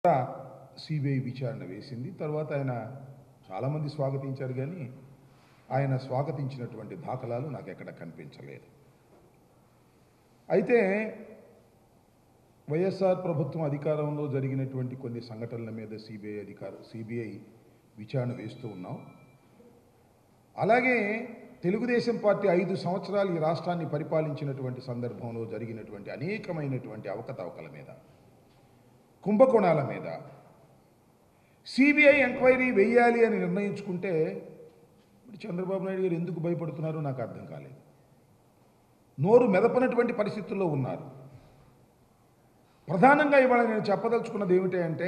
CBI విచారణ వేసింది తర్వాత ఆయన చాలామంది స్వాగతించారు కానీ ఆయన స్వాగతించినటువంటి దాఖలాలు నాకు ఎక్కడ కనిపించలేదు అయితే వైఎస్ఆర్ ప్రభుత్వం అధికారంలో జరిగినటువంటి కొన్ని సంఘటనల మీద సిబిఐ అధికార సిబిఐ విచారణ వేస్తూ ఉన్నాం అలాగే తెలుగుదేశం పార్టీ ఐదు సంవత్సరాలు ఈ రాష్ట్రాన్ని పరిపాలించినటువంటి సందర్భంలో జరిగినటువంటి అనేకమైనటువంటి అవకతవకల మీద కుంభకోణాల మీద సిబిఐ ఎంక్వైరీ వేయాలి అని నిర్ణయించుకుంటే ఇప్పుడు చంద్రబాబు నాయుడు గారు ఎందుకు భయపడుతున్నారో నాకు అర్థం కాలేదు నోరు మెదపనటువంటి పరిస్థితుల్లో ఉన్నారు ప్రధానంగా ఇవాళ నేను చెప్పదలుచుకున్నది ఏమిటి అంటే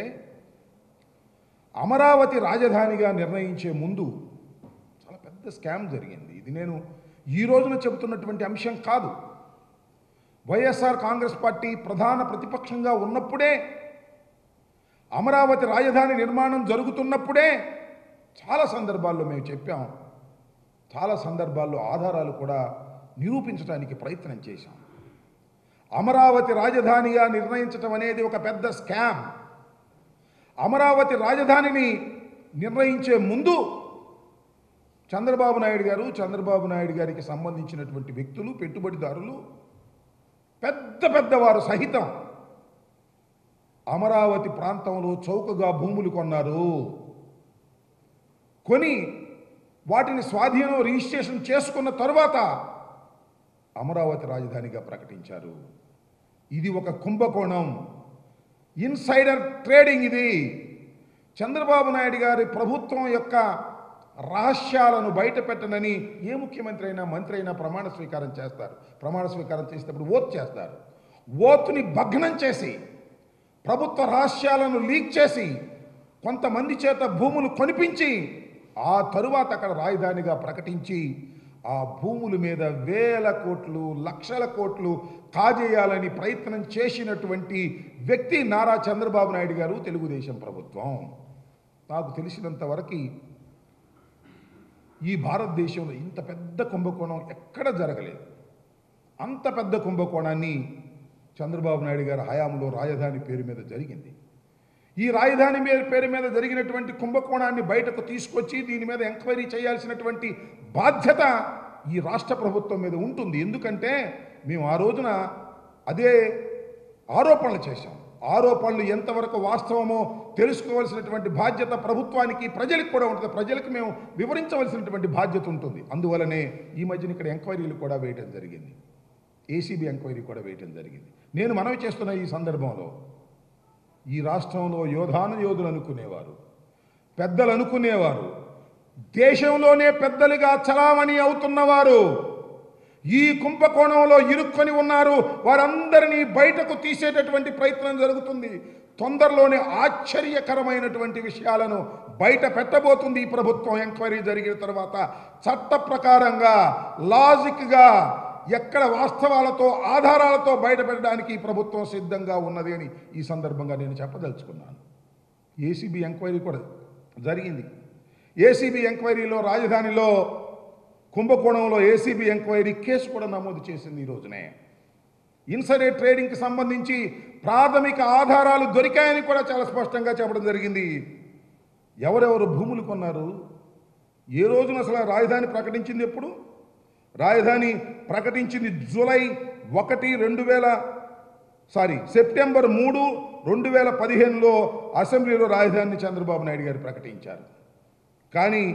అమరావతి రాజధానిగా నిర్ణయించే ముందు చాలా పెద్ద స్కామ్ జరిగింది ఇది నేను ఈ రోజున చెబుతున్నటువంటి అంశం కాదు వైఎస్ఆర్ కాంగ్రెస్ పార్టీ ప్రధాన ప్రతిపక్షంగా ఉన్నప్పుడే అమరావతి రాజధాని నిర్మాణం జరుగుతున్నప్పుడే చాలా సందర్భాల్లో మేము చెప్పాం చాలా సందర్భాల్లో ఆధారాలు కూడా నిరూపించడానికి ప్రయత్నం చేశాం అమరావతి రాజధానిగా నిర్ణయించటం అనేది ఒక పెద్ద స్కామ్ అమరావతి రాజధానిని నిర్ణయించే ముందు చంద్రబాబు నాయుడు గారు చంద్రబాబు నాయుడు గారికి సంబంధించినటువంటి వ్యక్తులు పెట్టుబడిదారులు పెద్ద పెద్దవారు సహితం అమరావతి ప్రాంతంలో చౌకగా భూములు కొన్నారు కొని వాటిని స్వాధీనం రిజిస్ట్రేషన్ చేసుకున్న తరువాత అమరావతి రాజధానిగా ప్రకటించారు ఇది ఒక కుంభకోణం ఇన్సైడర్ ట్రేడింగ్ ఇది చంద్రబాబు నాయుడు గారి ప్రభుత్వం యొక్క రహస్యాలను బయట పెట్టనని ఏ ముఖ్యమంత్రి అయినా మంత్రి అయినా ప్రమాణ స్వీకారం చేస్తారు ప్రమాణ స్వీకారం చేసేటప్పుడు ఓత్ చేస్తారు ఓత్ని భగ్నం చేసి ప్రభుత్వ రహస్యాలను లీక్ చేసి కొంతమంది చేత భూములు కొనిపించి ఆ తరువాత అక్కడ రాజధానిగా ప్రకటించి ఆ భూముల మీద వేల కోట్లు లక్షల కోట్లు కాజేయాలని ప్రయత్నం చేసినటువంటి వ్యక్తి నారా చంద్రబాబు నాయుడు గారు తెలుగుదేశం ప్రభుత్వం నాకు తెలిసినంత వరకు ఈ భారతదేశంలో ఇంత పెద్ద కుంభకోణం ఎక్కడ జరగలేదు అంత పెద్ద కుంభకోణాన్ని చంద్రబాబు నాయుడు గారి హయాంలో రాజధాని పేరు మీద జరిగింది ఈ రాజధాని మీద- పేరు మీద జరిగినటువంటి కుంభకోణాన్ని బయటకు తీసుకొచ్చి దీని మీద ఎంక్వైరీ చేయాల్సినటువంటి బాధ్యత ఈ రాష్ట్ర ప్రభుత్వం మీద ఉంటుంది ఎందుకంటే మేము ఆ రోజున అదే ఆరోపణలు చేశాం ఆరోపణలు ఎంతవరకు వాస్తవమో తెలుసుకోవాల్సినటువంటి బాధ్యత ప్రభుత్వానికి ప్రజలకు కూడా ఉంటుంది ప్రజలకు మేము వివరించవలసినటువంటి బాధ్యత ఉంటుంది అందువలనే ఈ మధ్యన ఇక్కడ ఎంక్వైరీలు కూడా వేయటం జరిగింది ఏసీబీ ఎంక్వైరీ కూడా వేయటం జరిగింది నేను మనవి చేస్తున్న ఈ సందర్భంలో ఈ రాష్ట్రంలో యోధాను యోధులు అనుకునేవారు పెద్దలు అనుకునేవారు దేశంలోనే పెద్దలుగా చలామణి అవుతున్నవారు ఈ కుంభకోణంలో ఇరుక్కొని ఉన్నారు వారందరినీ బయటకు తీసేటటువంటి ప్రయత్నం జరుగుతుంది తొందరలోనే ఆశ్చర్యకరమైనటువంటి విషయాలను బయట పెట్టబోతుంది ఈ ప్రభుత్వం ఎంక్వైరీ జరిగిన తర్వాత చట్ట ప్రకారంగా లాజిక్గా ఎక్కడ వాస్తవాలతో ఆధారాలతో బయట పెట్టడానికి ఈ ప్రభుత్వం సిద్ధంగా ఉన్నది అని ఈ సందర్భంగా నేను చెప్పదలుచుకున్నాను ఏసీబీ ఎంక్వైరీ కూడా జరిగింది ఏసీబీ ఎంక్వైరీలో రాజధానిలో కుంభకోణంలో ఏసీబీ ఎంక్వైరీ కేసు కూడా నమోదు చేసింది ఈ రోజునే ఇన్సైడర్ ట్రేడింగ్కి సంబంధించి ప్రాథమిక ఆధారాలు దొరికాయని కూడా చాలా స్పష్టంగా చెప్పడం జరిగింది ఎవరెవరు భూములు కొన్నారు ఏ రోజున అసలు ఆ రాజధాని ప్రకటించింది ఎప్పుడు రాజధాని ప్రకటించింది జూలై ఒకటి రెండు వేల సారీ సెప్టెంబర్ మూడు రెండు వేల పదిహేనులో అసెంబ్లీలో రాజధానిని చంద్రబాబు నాయుడు గారు ప్రకటించారు కానీ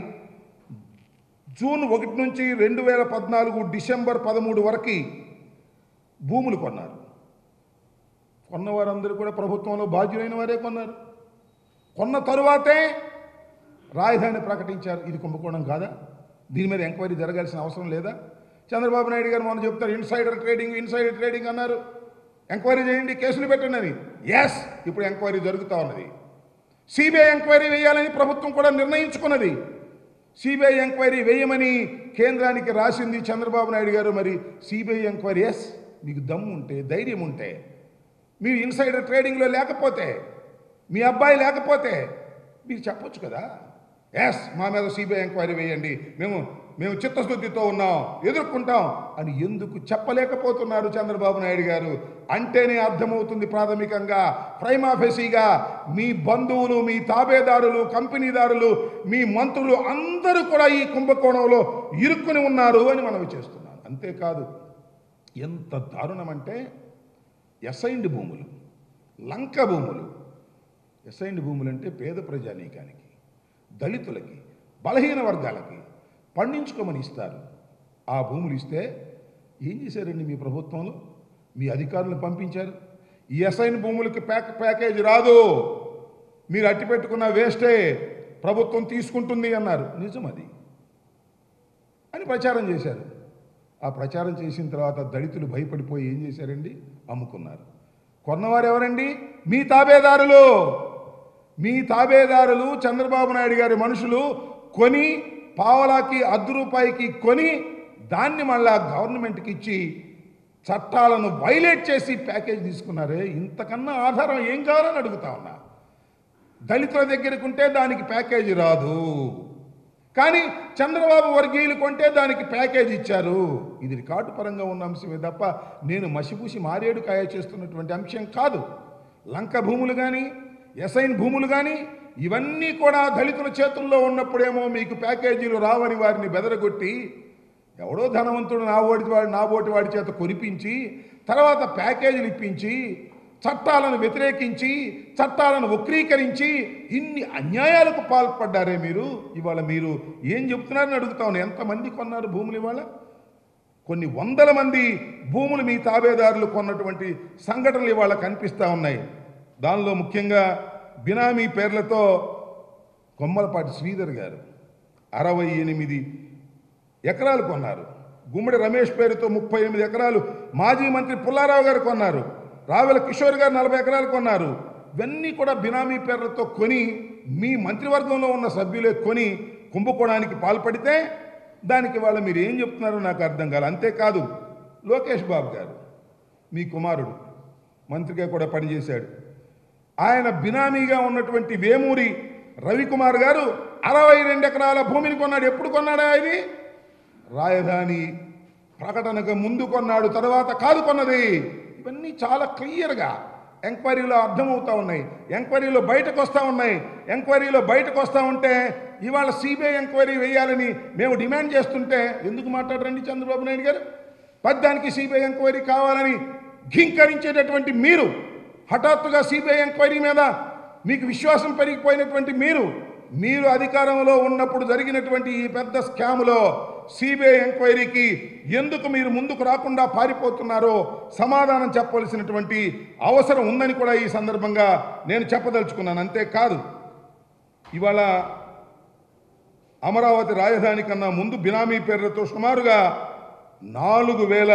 జూన్ ఒకటి నుంచి రెండు వేల పద్నాలుగు డిసెంబర్ పదమూడు వరకు భూములు కొన్నారు కొన్నవారందరూ కూడా ప్రభుత్వంలో బాధ్యులైన వారే కొన్నారు కొన్న తరువాతే రాజధాని ప్రకటించారు ఇది కుంభకోణం కాదా దీని మీద ఎంక్వైరీ జరగాల్సిన అవసరం లేదా చంద్రబాబు నాయుడు గారు మొన్న చెప్తారు ఇన్సైడర్ ట్రేడింగ్ ఇన్సైడర్ ట్రేడింగ్ అన్నారు ఎంక్వైరీ చేయండి కేసులు పెట్టండి అని ఎస్ ఇప్పుడు ఎంక్వైరీ జరుగుతూ ఉన్నది సిబిఐ ఎంక్వైరీ వేయాలని ప్రభుత్వం కూడా నిర్ణయించుకున్నది సిబిఐ ఎంక్వైరీ వేయమని కేంద్రానికి రాసింది చంద్రబాబు నాయుడు గారు మరి సిబిఐ ఎంక్వైరీ ఎస్ మీకు దమ్ము ఉంటే ధైర్యం ఉంటే మీరు ఇన్సైడర్ ట్రేడింగ్లో లేకపోతే మీ అబ్బాయి లేకపోతే మీరు చెప్పొచ్చు కదా ఎస్ మా మీద సిబిఐ ఎంక్వైరీ వేయండి మేము మేము చిత్తశుద్ధితో ఉన్నాం ఎదుర్కొంటాం అని ఎందుకు చెప్పలేకపోతున్నారు చంద్రబాబు నాయుడు గారు అంటేనే అర్థమవుతుంది ప్రాథమికంగా ప్రైమాఫెసీగా మీ బంధువులు మీ తాబేదారులు కంపెనీదారులు మీ మంత్రులు అందరూ కూడా ఈ కుంభకోణంలో ఇరుక్కుని ఉన్నారు అని మనవి చేస్తున్నాను అంతేకాదు ఎంత దారుణమంటే ఎసైన్డ్ భూములు లంక భూములు ఎసైన్డ్ భూములు అంటే పేద ప్రజానీకానికి దళితులకి బలహీన వర్గాలకి పండించుకోమని ఇస్తారు ఆ భూములు ఇస్తే ఏం చేశారండి మీ ప్రభుత్వంలో మీ అధికారులను పంపించారు ఈ అసైన్ భూములకి ప్యాక్ ప్యాకేజ్ రాదు మీరు అట్టి పెట్టుకున్న వేస్టే ప్రభుత్వం తీసుకుంటుంది అన్నారు నిజం అది అని ప్రచారం చేశారు ఆ ప్రచారం చేసిన తర్వాత దళితులు భయపడిపోయి ఏం చేశారండి అమ్ముకున్నారు కొన్నవారు ఎవరండి మీ తాబేదారులు మీ తాబేదారులు చంద్రబాబు నాయుడు గారి మనుషులు కొని పావలాకి అర్ధ రూపాయికి కొని దాన్ని మళ్ళా గవర్నమెంట్కి ఇచ్చి చట్టాలను వైలేట్ చేసి ప్యాకేజ్ తీసుకున్నారే ఇంతకన్నా ఆధారం ఏం కావాలని అడుగుతా ఉన్నా దళితుల దగ్గరకు ఉంటే దానికి ప్యాకేజీ రాదు కానీ చంద్రబాబు వర్గీయులు కొంటే దానికి ప్యాకేజ్ ఇచ్చారు ఇది రికార్డు పరంగా ఉన్న అంశమే తప్ప నేను మసిపూసి మారేడు కాయ చేస్తున్నటువంటి అంశం కాదు లంక భూములు కానీ ఎసైన్ భూములు కానీ ఇవన్నీ కూడా దళితుల చేతుల్లో ఉన్నప్పుడేమో మీకు ప్యాకేజీలు రావని వారిని బెదరగొట్టి ఎవడో ధనవంతుడు నా ఓటి వాడి నా ఓటి వాడి చేత కొనిపించి తర్వాత ప్యాకేజీలు ఇప్పించి చట్టాలను వ్యతిరేకించి చట్టాలను వక్రీకరించి ఇన్ని అన్యాయాలకు పాల్పడ్డారే మీరు ఇవాళ మీరు ఏం చెప్తున్నారని అడుగుతాను ఎంతమంది కొన్నారు భూములు ఇవాళ కొన్ని వందల మంది భూములు మీ తాబేదారులు కొన్నటువంటి సంఘటనలు ఇవాళ కనిపిస్తూ ఉన్నాయి దానిలో ముఖ్యంగా బినామీ పేర్లతో కొమ్మలపాటి శ్రీధర్ గారు అరవై ఎనిమిది ఎకరాలు కొన్నారు గుమ్మడి రమేష్ పేరుతో ముప్పై ఎనిమిది ఎకరాలు మాజీ మంత్రి పుల్లారావు గారు కొన్నారు రావెల కిషోర్ గారు నలభై ఎకరాలు కొన్నారు ఇవన్నీ కూడా బినామీ పేర్లతో కొని మీ మంత్రివర్గంలో ఉన్న సభ్యులే కొని కుంభకోణానికి పాల్పడితే దానికి వాళ్ళ మీరు ఏం చెప్తున్నారో నాకు అర్థం కాదు అంతేకాదు లోకేష్ బాబు గారు మీ కుమారుడు మంత్రిగా కూడా పనిచేశాడు ఆయన బినామీగా ఉన్నటువంటి వేమూరి రవికుమార్ గారు అరవై రెండు ఎకరాల భూమిని కొన్నాడు ఎప్పుడు కొన్నాడా ఇది రాజధాని ప్రకటనకు ముందు కొన్నాడు తర్వాత కాదు కొన్నది ఇవన్నీ చాలా క్లియర్గా ఎంక్వైరీలో అర్థమవుతా ఉన్నాయి ఎంక్వైరీలో బయటకు వస్తూ ఉన్నాయి ఎంక్వైరీలో బయటకు వస్తూ ఉంటే ఇవాళ సిబిఐ ఎంక్వైరీ వేయాలని మేము డిమాండ్ చేస్తుంటే ఎందుకు మాట్లాడరండి చంద్రబాబు నాయుడు గారు పద్దానికి సిబిఐ ఎంక్వైరీ కావాలని ఘీంకరించేటటువంటి మీరు హఠాత్తుగా సిబిఐ ఎంక్వైరీ మీద మీకు విశ్వాసం పెరిగిపోయినటువంటి మీరు మీరు అధికారంలో ఉన్నప్పుడు జరిగినటువంటి ఈ పెద్ద స్కాములో సిబిఐ ఎంక్వైరీకి ఎందుకు మీరు ముందుకు రాకుండా పారిపోతున్నారో సమాధానం చెప్పవలసినటువంటి అవసరం ఉందని కూడా ఈ సందర్భంగా నేను చెప్పదలుచుకున్నాను అంతేకాదు ఇవాళ అమరావతి రాజధాని కన్నా ముందు బినామీ పేర్లతో సుమారుగా నాలుగు వేల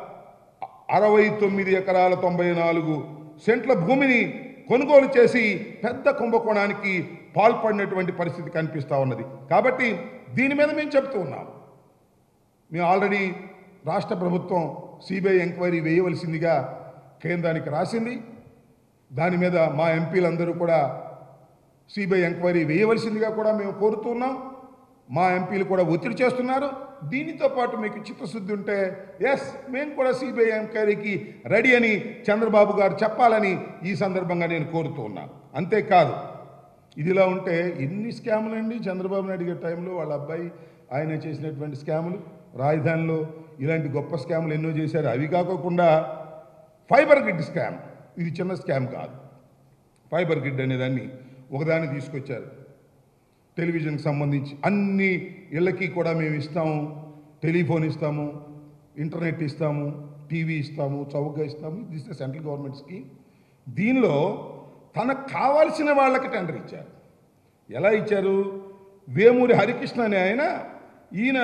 అరవై తొమ్మిది ఎకరాల తొంభై నాలుగు సెంట్ల భూమిని కొనుగోలు చేసి పెద్ద కుంభకోణానికి పాల్పడినటువంటి పరిస్థితి కనిపిస్తూ ఉన్నది కాబట్టి దీని మీద మేము చెప్తూ ఉన్నాం మేము ఆల్రెడీ రాష్ట్ర ప్రభుత్వం సిబిఐ ఎంక్వైరీ వేయవలసిందిగా కేంద్రానికి రాసింది దాని మీద మా ఎంపీలందరూ కూడా సిబిఐ ఎంక్వైరీ వేయవలసిందిగా కూడా మేము కోరుతున్నాం మా ఎంపీలు కూడా ఒత్తిడి చేస్తున్నారు దీనితో పాటు మీకు చిత్తశుద్ధి ఉంటే ఎస్ మేము కూడా సిబిఐ ఎంక్వైరీకి రెడీ అని చంద్రబాబు గారు చెప్పాలని ఈ సందర్భంగా నేను కోరుతూ ఉన్నాను అంతేకాదు ఇదిలా ఉంటే ఎన్ని స్కాములు అండి చంద్రబాబు నాయుడు గారి టైంలో వాళ్ళ అబ్బాయి ఆయన చేసినటువంటి స్కాములు రాజధానిలో ఇలాంటి గొప్ప స్కాములు ఎన్నో చేశారు అవి కాకోకుండా ఫైబర్ గ్రిడ్ స్కామ్ ఇది చిన్న స్కామ్ కాదు ఫైబర్ గ్రిడ్ అనేదాన్ని ఒకదాన్ని తీసుకొచ్చారు టెలివిజన్కి సంబంధించి అన్ని ఇళ్ళకి కూడా మేము ఇస్తాము టెలిఫోన్ ఇస్తాము ఇంటర్నెట్ ఇస్తాము టీవీ ఇస్తాము చౌకగా ఇస్తాము this the central government scheme దీనిలో తనకు కావాల్సిన వాళ్ళకి టెండర్ ఇచ్చారు ఎలా ఇచ్చారు వేమూరి హరికృష్ణ అనే ఆయన ఈయన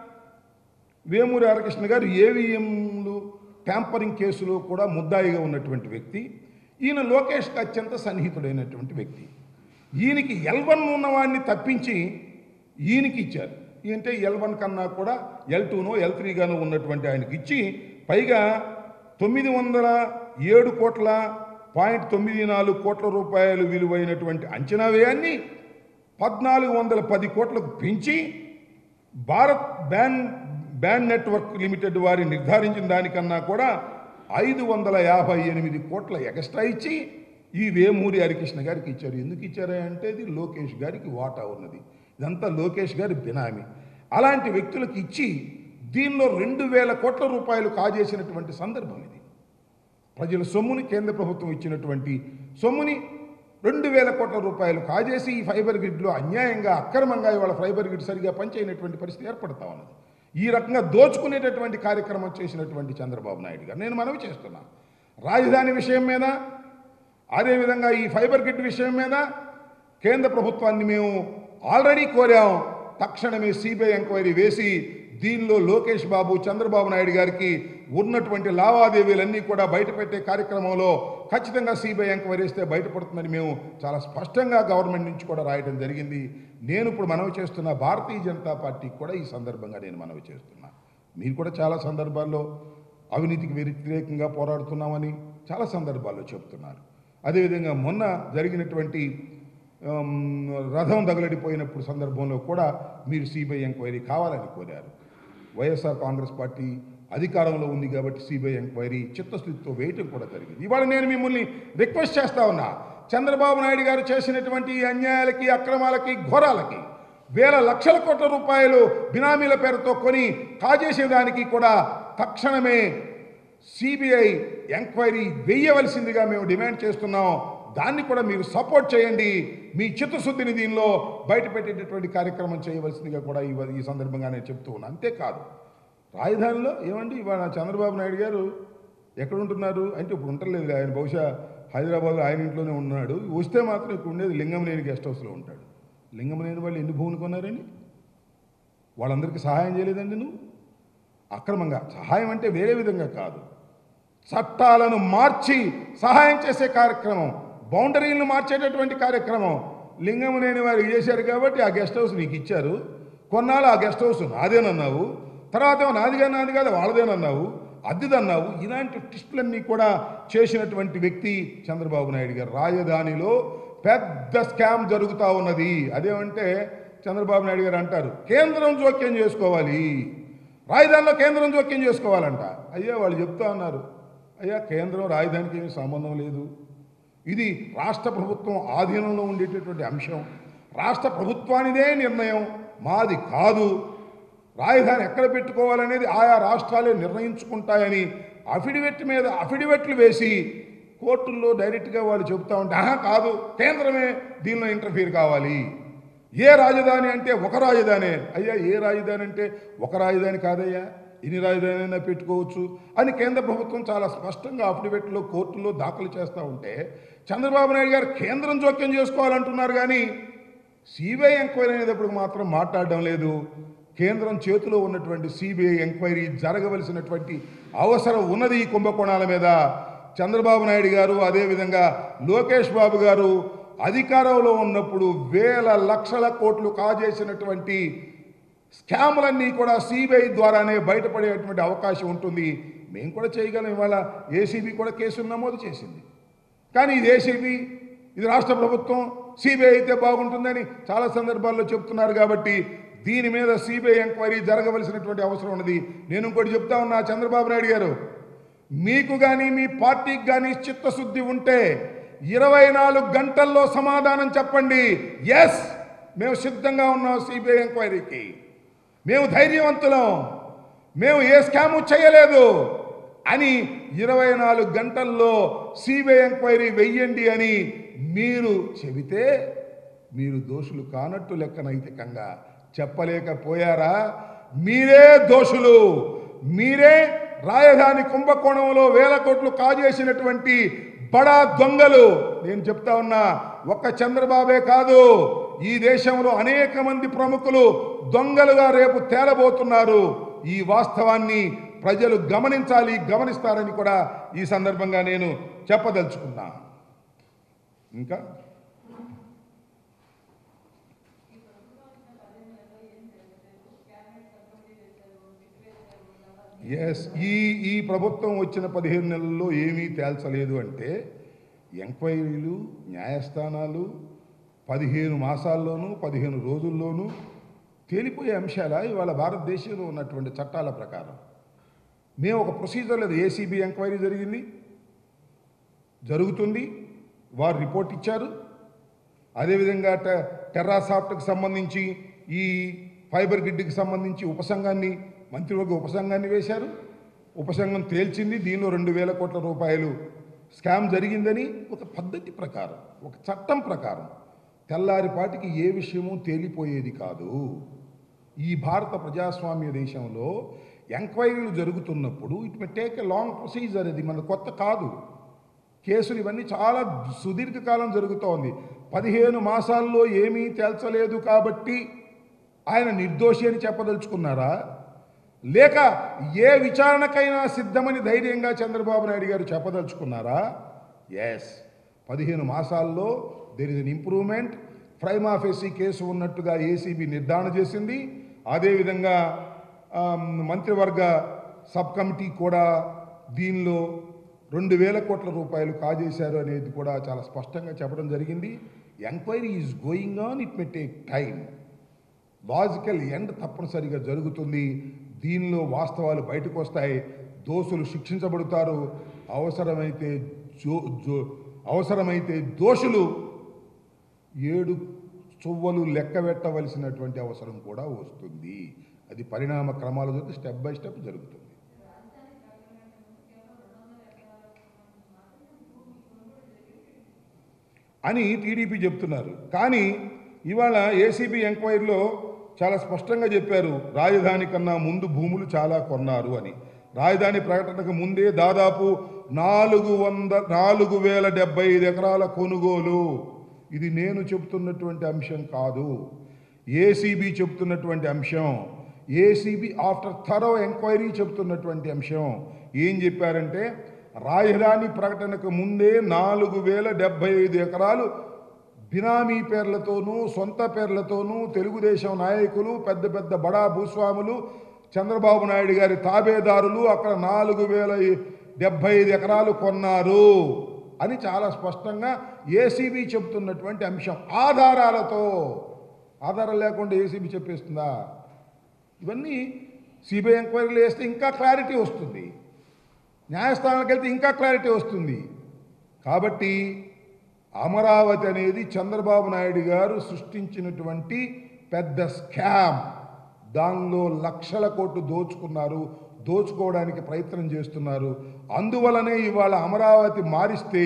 వేమూరి హరికృష్ణ గారు ఏవిఎంలు ట్యాంపరింగ్ కేసులో కూడా ముద్దాయిగా ఉన్నటువంటి వ్యక్తి ఈయన లోకేష్కి అత్యంత సన్నిహితుడైనటువంటి వ్యక్తి ఈయనకి ఎల్ వన్ ఉన్నవాడిని తప్పించి ఈయనకి ఇచ్చారు అంటే ఎల్ వన్ కన్నా కూడా ఎల్ టూనో ఎల్ త్రీగానో ఉన్నటువంటి ఆయనకి ఇచ్చి పైగా తొమ్మిది వందల ఏడు కోట్ల పాయింట్ తొమ్మిది నాలుగు కోట్ల రూపాయలు విలువైనటువంటి అంచనా వ్యయాన్ని పద్నాలుగు వందల పది కోట్లకు పెంచి Bharat ban ban Network Limited వారి నిర్ధారించిన దానికన్నా కూడా ఐదు వందల యాభై ఎనిమిది కోట్ల ఎక్స్ట్రా ఇచ్చి ఈ వేమూరి హరికృష్ణ గారికి ఇచ్చారు ఎందుకు ఇచ్చారా అంటే ఇది లోకేష్ గారికి వాటా ఉన్నది ఇదంతా లోకేష్ గారి బినామీ అలాంటి వ్యక్తులకు ఇచ్చి దీనిలో రెండు వేల కోట్ల రూపాయలు కాజేసినటువంటి సందర్భం ఇది ప్రజల సొమ్ముని కేంద్ర ప్రభుత్వం ఇచ్చినటువంటి సొమ్ముని రెండు వేల కోట్ల రూపాయలు కాజేసి ఈ ఫైబర్ గ్రిడ్లో అన్యాయంగా అక్రమంగా ఇవాళ ఫైబర్ గ్రిడ్ సరిగా పనిచేయనటువంటి పరిస్థితి ఏర్పడతా ఉన్నది ఈ రకంగా దోచుకునేటటువంటి కార్యక్రమం చేసినటువంటి చంద్రబాబు నాయుడు గారు నేను మనవి చేస్తున్నా రాజధాని విషయం మీద అదేవిధంగా ఈ ఫైబర్ గ్రిడ్ విషయం మీద కేంద్ర ప్రభుత్వాన్ని మేము ఆల్రెడీ కోరాం తక్షణమే సిబిఐ ఎంక్వైరీ వేసి దీనిలో లోకేష్ బాబు చంద్రబాబు నాయుడు గారికి ఉన్నటువంటి లావాదేవీలన్నీ కూడా బయటపెట్టే కార్యక్రమంలో ఖచ్చితంగా సిబిఐ ఎంక్వైరీ వేస్తే బయటపడుతుందని మేము చాలా స్పష్టంగా గవర్నమెంట్ నుంచి కూడా రాయడం జరిగింది నేను ఇప్పుడు మనవి చేస్తున్న భారతీయ జనతా పార్టీకి కూడా ఈ సందర్భంగా నేను మనవి చేస్తున్నా మీరు కూడా చాలా సందర్భాల్లో అవినీతికి వ్యతిరేకంగా పోరాడుతున్నామని చాలా సందర్భాల్లో చెప్తున్నారు అదేవిధంగా మొన్న జరిగినటువంటి ఆమ్, రథం తగలడిపోయినప్పుడు సందర్భంలో కూడా మీరు సిబిఐ ఎంక్వైరీ కావాలని కోరారు వైఎస్ఆర్ కాంగ్రెస్ పార్టీ అధికారంలో ఉంది కాబట్టి సిబిఐ ఎంక్వైరీ చిత్తశుద్ధితో వేయటం కూడా జరిగింది ఇవాళ నేను మిమ్మల్ని రిక్వెస్ట్ చేస్తా ఉన్నా చంద్రబాబు నాయుడు గారు చేసినటువంటి ఈ అన్యాయాలకి అక్రమాలకి ఘోరాలకి వేల లక్షల కోట్ల రూపాయలు బినామీల పేరుతో కొని కాజేసేదానికి కూడా తక్షణమే సిబిఐ ఎంక్వైరీ వేయవలసిందిగా మేము డిమాండ్ చేస్తున్నాం దాన్ని కూడా మీరు సపోర్ట్ చేయండి మీ చిత్తశుద్ధిని దీనిలో బయటపెట్టేటటువంటి కార్యక్రమం చేయవలసిందిగా కూడా ఈ ఈ సందర్భంగా నేను చెప్తూ ఉన్నాను అంతేకాదు రాజధానిలో ఏమండి ఇవాళ చంద్రబాబు నాయుడు గారు ఎక్కడ ఉంటున్నారు అంటే ఇప్పుడు ఉండలేదు ఆయన బహుశా హైదరాబాద్లో ఆయన ఇంట్లోనే ఉన్నాడు వస్తే మాత్రం ఇక్కడ ఉండేది లింగంనేని గెస్ట్ హౌస్లో ఉంటాడు లింగంనేని వాళ్ళు ఎన్ని భూములు కొన్నారని వాళ్ళందరికీ సహాయం చేయలేదండి నువ్వు అక్రమంగా సహాయం అంటే వేరే విధంగా కాదు చట్టాలను మార్చి సహాయం చేసే కార్యక్రమం బౌండరీలను మార్చేటటువంటి కార్యక్రమం లింగం లేని వారికి చేశారు కాబట్టి ఆ గెస్ట్ హౌస్ నీకు ఇచ్చారు కొన్నాళ్ళు ఆ గెస్ట్ హౌస్ నాదేనన్నావు తర్వాత ఏమో నాదిగా నాది కాదు వాళ్ళదేనన్నావు అద్దెదన్నావు ఇలాంటి టిస్టులన్నీ కూడా చేసినటువంటి వ్యక్తి చంద్రబాబు నాయుడు గారు రాజధానిలో పెద్ద స్కామ్ జరుగుతూ ఉన్నది అదేమంటే చంద్రబాబు నాయుడు గారు అంటారు కేంద్రం జోక్యం చేసుకోవాలి రాజధానిలో కేంద్రం జోక్యం చేసుకోవాలంట అయ్యా వాళ్ళు చెప్తా ఉన్నారు అయ్యా కేంద్రం రాజధానికి ఏమీ సంబంధం లేదు ఇది రాష్ట్ర ప్రభుత్వం ఆధీనంలో ఉండేటటువంటి అంశం రాష్ట్ర ప్రభుత్వానిదే నిర్ణయం మాది కాదు రాజధాని ఎక్కడ పెట్టుకోవాలనేది ఆయా రాష్ట్రాలే నిర్ణయించుకుంటాయని అఫిడవిట్ మీద అఫిడవిట్లు వేసి కోర్టుల్లో డైరెక్ట్గా వాళ్ళు చెబుతా ఉంటే ఆహా కాదు కేంద్రమే దీనిలో ఇంటర్ఫీర్ కావాలి ఏ రాజధాని అంటే ఒక రాజధానే అయ్యా ఏ రాజధాని అంటే ఒక రాజధాని కాదయ్యా ఎన్ని రాజధాని అయినా పెట్టుకోవచ్చు అని కేంద్ర ప్రభుత్వం చాలా స్పష్టంగా అఫిడవిట్లో కోర్టులో దాఖలు చేస్తూ ఉంటే చంద్రబాబు నాయుడు గారు కేంద్రం జోక్యం చేసుకోవాలంటున్నారు కానీ సిబిఐ ఎంక్వైరీ అనేటప్పుడు మాత్రం మాట్లాడడం లేదు కేంద్రం చేతిలో ఉన్నటువంటి సిబిఐ ఎంక్వైరీ జరగవలసినటువంటి అవసరం ఉన్నది ఈ కుంభకోణాల మీద చంద్రబాబు నాయుడు గారు అదేవిధంగా లోకేష్ బాబు గారు అధికారంలో ఉన్నప్పుడు వేల లక్షల కోట్లు కాజేసినటువంటి స్కాములన్నీ కూడా సిబిఐ ద్వారానే బయటపడేటువంటి అవకాశం ఉంటుంది మేము కూడా చేయగలం ఇవాళ ఏసీబీ కూడా కేసులు నమోదు చేసింది కానీ ఇది ఏసీబీ ఇది రాష్ట్ర ప్రభుత్వం సిబిఐ అయితే బాగుంటుందని చాలా సందర్భాల్లో చెప్తున్నారు కాబట్టి దీని మీద సిబిఐ ఎంక్వైరీ జరగవలసినటువంటి అవసరం ఉన్నది నేను ఇంకోటి చెప్తా ఉన్నా చంద్రబాబు నాయుడు గారు మీకు కానీ మీ పార్టీకి కానీ చిత్తశుద్ధి ఉంటే ఇరవై నాలుగు గంటల్లో సమాధానం చెప్పండి ఎస్ మేము సిద్ధంగా ఉన్నాం సిబిఐ ఎంక్వైరీకి మేము ధైర్యవంతులం మేము ఏ స్కాము చేయలేదు అని ఇరవై నాలుగు గంటల్లో సిబిఐ ఎంక్వైరీ వెయ్యండి అని మీరు చెబితే మీరు దోషులు కానట్టు లెక్క నైతికంగా చెప్పలేకపోయారా మీరే దోషులు మీరే రాజధాని కుంభకోణంలో వేల కోట్లు కాజేసినటువంటి బడా దొంగలు నేను చెప్తా ఉన్నా ఒక్క చంద్రబాబే కాదు ఈ దేశంలో అనేక మంది ప్రముఖులు దొంగలుగా రేపు తేలబోతున్నారు ఈ వాస్తవాన్ని ప్రజలు గమనించాలి గమనిస్తారని కూడా ఈ సందర్భంగా నేను చెప్పదలుచుకున్నా ఇంకా ఎస్ ఈ ఈ ప్రభుత్వం వచ్చిన పదిహేను నెలల్లో ఏమీ తేల్చలేదు అంటే ఎంక్వైరీలు న్యాయస్థానాలు పదిహేను మాసాల్లోనూ పదిహేను రోజుల్లోనూ తేలిపోయే అంశాల ఇవాళ భారతదేశంలో ఉన్నటువంటి చట్టాల ప్రకారం మేము ఒక ప్రొసీజర్ లేదు ఏసీబీ ఎంక్వైరీ జరిగింది జరుగుతుంది వారు రిపోర్ట్ ఇచ్చారు అదేవిధంగా టె టెర్రాసాఫ్ట్కి సంబంధించి ఈ ఫైబర్ గిడ్కి సంబంధించి ఉపసంఘాన్ని మంత్రివర్గ ఉపసంఘాన్ని వేశారు ఉపసంఘం తేల్చింది దీనిలో రెండు వేల కోట్ల రూపాయలు స్కామ్ జరిగిందని ఒక పద్ధతి ప్రకారం ఒక చట్టం ప్రకారం తెల్లారిపాటికి ఏ విషయమూ తేలిపోయేది కాదు ఈ భారత ప్రజాస్వామ్య దేశంలో ఎంక్వైరీలు జరుగుతున్నప్పుడు it may take a long procedure ఇది మన కొత్త కాదు కేసులు ఇవన్నీ చాలా సుదీర్ఘకాలం జరుగుతోంది పదిహేను మాసాల్లో ఏమీ తేల్చలేదు కాబట్టి ఆయన నిర్దోషి అని చెప్పదలుచుకున్నారా లేక ఏ విచారణకైనా సిద్ధమని ధైర్యంగా చంద్రబాబు నాయుడు గారు చెప్పదలుచుకున్నారా ఎస్ పదిహేను మాసాల్లో there is an improvement prime office case ఉన్నట్టుగా ఏసీబీ నిర్ధారణ చేసింది అదేవిధంగా ఆమ్, మంత్రివర్గ సబ్ కమిటీ కూడా దీనిలో రెండు వేల కోట్ల రూపాయలు కాజేశారు అనేది కూడా చాలా స్పష్టంగా చెప్పడం జరిగింది enquiry is going on it may take time logical end తప్పనిసరిగా జరుగుతుంది దీనిలో వాస్తవాలు బయటకు వస్తాయి దోషులు శిక్షించబడతారు అవసరమైతే జో జో అవసరమైతే దోషులు ఏడు చువ్వలు లెక్క పెట్టవలసినటువంటి అవసరం కూడా వస్తుంది అది పరిణామ క్రమాల జరుగుతుంది స్టెప్ బై స్టెప్ జరుగుతుంది అని టీడీపీ చెప్తున్నారు కానీ ఇవాళ ఏసీబీ ఎంక్వైరీలో చాలా స్పష్టంగా చెప్పారు రాజధాని కన్నా ముందు భూములు చాలా కొన్నారు అని రాజధాని ప్రకటనకు ముందే దాదాపు నాలుగు వంద నాలుగు వేల డెబ్బై ఐదు ఎకరాల కొనుగోలు ఇది నేను చెప్తున్నటువంటి అంశం కాదు ఏసీబీ చెప్తున్నటువంటి అంశం ఏసీబీ ఆఫ్టర్ థరో ఎంక్వైరీ చెప్తున్నటువంటి అంశం ఏం చెప్పారంటే రాజధాని ప్రకటనకు ముందే నాలుగు వేల డెబ్బై ఐదు ఎకరాలు బినామీ పేర్లతోనూ సొంత పేర్లతోనూ తెలుగుదేశం నాయకులు పెద్ద పెద్ద బడా భూస్వాములు చంద్రబాబు నాయుడు గారి తాబేదారులు అక్కడ నాలుగు వేల డెబ్బై ఐదు ఎకరాలు కొన్నారు అని చాలా స్పష్టంగా ఏసీబీ చెబుతున్నటువంటి అంశం ఆధారాలతో ఆధారాలు లేకుండా ఏసీబీ చెప్పేస్తుందా ఇవన్నీ సిబిఐ ఎంక్వైరీలు వేస్తే ఇంకా క్లారిటీ వస్తుంది న్యాయస్థానానికి వెళ్తే ఇంకా క్లారిటీ వస్తుంది కాబట్టి అమరావతి అనేది చంద్రబాబు నాయుడు గారు సృష్టించినటువంటి పెద్ద స్కామ్ దానిలో లక్షల కోట్లు దోచుకున్నారు దోచుకోవడానికి ప్రయత్నం చేస్తున్నారు అందువలనే ఇవాళ అమరావతి మారిస్తే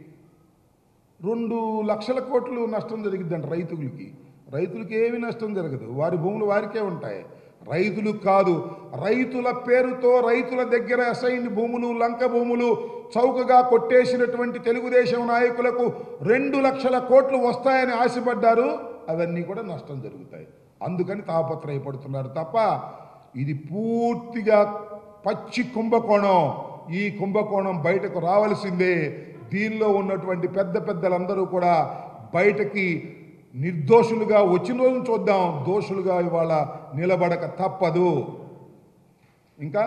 రెండు లక్షల కోట్లు నష్టం జరిగిద్దంట రైతులకి రైతులకి ఏమి నష్టం జరగదు వారి భూములు వారికే ఉంటాయి రైతులు కాదు రైతుల పేరుతో రైతుల దగ్గర అసైన్ భూములు లంక భూములు చౌకగా కొట్టేసినటువంటి తెలుగుదేశం నాయకులకు రెండు లక్షల కోట్లు వస్తాయని ఆశపడ్డారు అవన్నీ కూడా నష్టం జరుగుతాయి అందుకని తాపత్రయపడుతున్నారు తప్ప ఇది పూర్తిగా పచ్చి కుంభకోణం ఈ కుంభకోణం బయటకు రావాల్సిందే దీనిలో ఉన్నటువంటి పెద్ద పెద్దలందరూ కూడా బయటకి నిర్దోషులుగా వచ్చిన రోజున చూద్దాం దోషులుగా ఇవాళ నిలబడక తప్పదు ఇంకా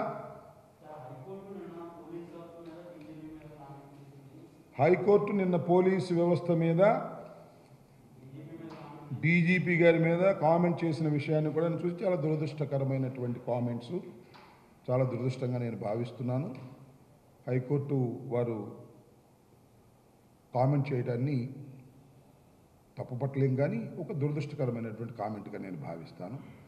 హైకోర్టు నిన్న పోలీసు వ్యవస్థ మీద డీజీపీ గారి మీద కామెంట్ చేసిన విషయాన్ని కూడా నేను చూసి చాలా దురదృష్టకరమైనటువంటి కామెంట్స్ చాలా దురదృష్టంగా నేను భావిస్తున్నాను హైకోర్టు వారు కామెంట్ చేయడాన్ని తప్పుపట్టలేం కానీ ఒక దురదృష్టకరమైనటువంటి కామెంట్గా నేను భావిస్తాను